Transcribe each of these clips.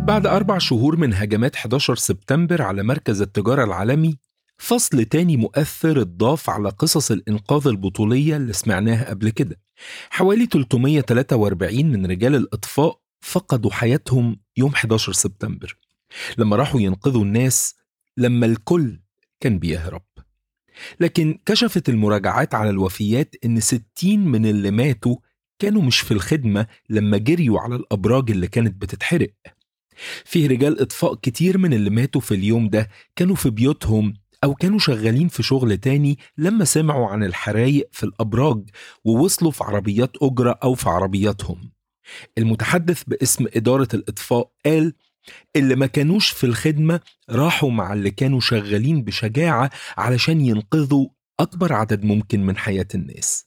بعد أربع شهور من هجمات 11 سبتمبر على مركز التجارة العالمي فصل تاني مؤثر اتضاف على قصص الإنقاذ البطولية اللي سمعناها قبل كده حوالي 343 من رجال الإطفاء فقدوا حياتهم يوم 11 سبتمبر لما راحوا ينقذوا الناس لما الكل كان بيهرب لكن كشفت المراجعات على الوفيات إن 60 من اللي ماتوا كانوا مش في الخدمة لما جريوا على الأبراج اللي كانت بتتحرق فيه رجال إطفاء كتير من اللي ماتوا في اليوم ده كانوا في بيوتهم أو كانوا شغالين في شغل تاني لما سمعوا عن الحرايق في الأبراج ووصلوا في عربيات أجرة أو في عربياتهم المتحدث باسم إدارة الإطفاء قال اللي ما كانوش في الخدمة راحوا مع اللي كانوا شغالين بشجاعة علشان ينقذوا أكبر عدد ممكن من حياة الناس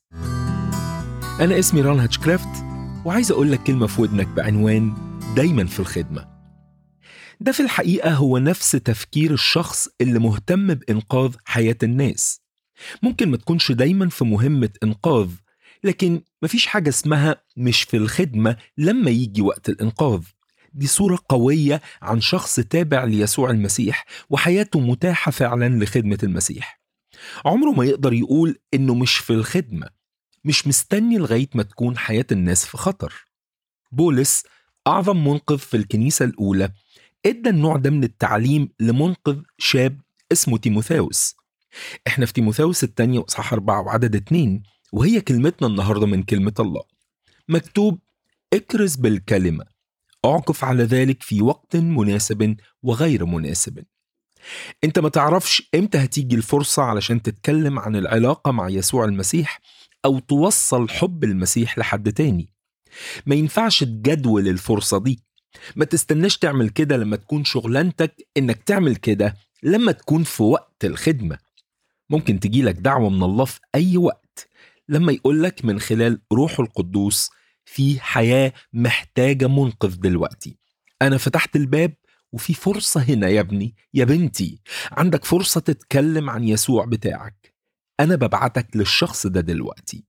أنا اسمي ران هاتشكرافت وعايز أقول لك كلمة في ودنك بعنوان دايما في الخدمة ده في الحقيقة هو نفس تفكير الشخص اللي مهتم بإنقاذ حياة الناس ممكن ما تكونش دايما في مهمة إنقاذ لكن مفيش حاجة اسمها مش في الخدمة لما يجي وقت الإنقاذ دي صورة قوية عن شخص تابع ليسوع المسيح وحياته متاحة فعلا لخدمة المسيح عمره ما يقدر يقول إنه مش في الخدمة مش مستني لغاية ما تكون حياة الناس في خطر بولس أعظم منقذ في الكنيسة الأولى ادى النوع ده من التعليم لمنقذ شاب اسمه تيموثاوس احنا في تيموثاوس الثانية وإصحاح أربعة وعدد اتنين وهي كلمتنا النهاردة من كلمة الله مكتوب اكرز بالكلمة اعكف على ذلك في وقت مناسب وغير مناسب انت ما تعرفش امتى هتيجي الفرصة علشان تتكلم عن العلاقة مع يسوع المسيح او توصل حب المسيح لحد تاني ما ينفعش تجدول الفرصة دي ما تستناش تعمل كده لما تكون شغلانتك انك تعمل كده لما تكون في وقت الخدمة ممكن تجيلك دعوة من الله في أي وقت لما يقولك من خلال روحه القدوس في حياة محتاجة منقذ دلوقتي أنا فتحت الباب وفي فرصة هنا يا ابني يا بنتي عندك فرصة تتكلم عن يسوع بتاعك أنا ببعتك للشخص ده دلوقتي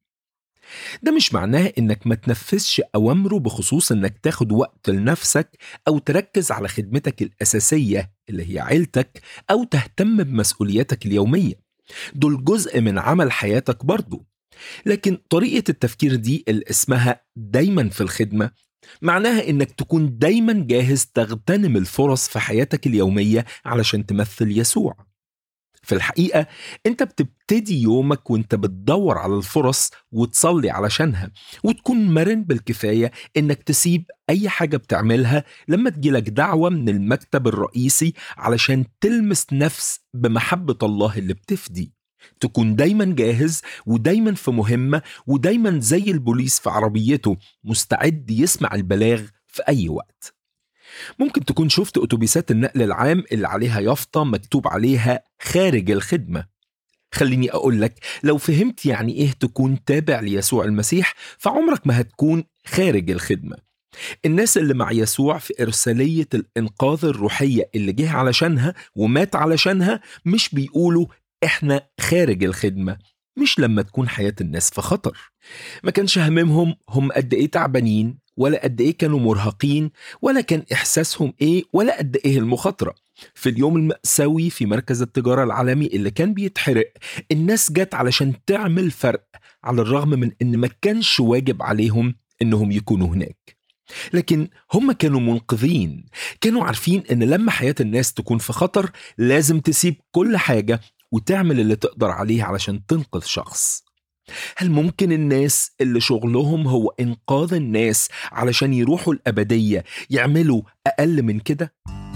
ده مش معناه انك ما تنفذش اوامره بخصوص انك تاخد وقت لنفسك او تركز على خدمتك الاساسيه اللي هي عيلتك او تهتم بمسؤولياتك اليوميه دول جزء من عمل حياتك برضو لكن طريقه التفكير دي اللي اسمها دايما في الخدمه معناها انك تكون دايما جاهز تغتنم الفرص في حياتك اليوميه علشان تمثل يسوع في الحقيقة أنت بتبتدي يومك وأنت بتدور على الفرص وتصلي علشانها وتكون مرن بالكفاية إنك تسيب أي حاجة بتعملها لما تجيلك دعوة من المكتب الرئيسي علشان تلمس نفس بمحبة الله اللي بتفدي تكون دايما جاهز ودايما في مهمة ودايما زي البوليس في عربيته مستعد يسمع البلاغ في أي وقت ممكن تكون شفت أتوبيسات النقل العام اللي عليها يافطة مكتوب عليها خارج الخدمة خليني أقول لك لو فهمت يعني إيه تكون تابع ليسوع المسيح فعمرك ما هتكون خارج الخدمة الناس اللي مع يسوع في إرسالية الإنقاذ الروحية اللي جه علشانها ومات علشانها مش بيقولوا إحنا خارج الخدمة مش لما تكون حياة الناس في خطر ما كانش هممهم هم قد إيه تعبانين ولا قد ايه كانوا مرهقين ولا كان احساسهم ايه ولا قد ايه المخاطره في اليوم المأساوي في مركز التجارة العالمي اللي كان بيتحرق الناس جت علشان تعمل فرق على الرغم من ان ما كانش واجب عليهم انهم يكونوا هناك لكن هم كانوا منقذين كانوا عارفين ان لما حياة الناس تكون في خطر لازم تسيب كل حاجة وتعمل اللي تقدر عليه علشان تنقذ شخص هل ممكن الناس اللي شغلهم هو إنقاذ الناس علشان يروحوا الأبدية يعملوا أقل من كده؟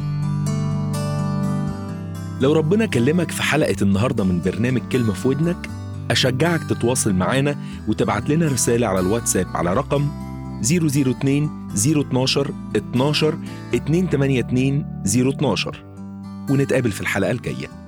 لو ربنا كلمك في حلقة النهاردة من برنامج كلمة في ودنك أشجعك تتواصل معانا وتبعت لنا رسالة على الواتساب على رقم 002 012 12 282 012 ونتقابل في الحلقة الجاية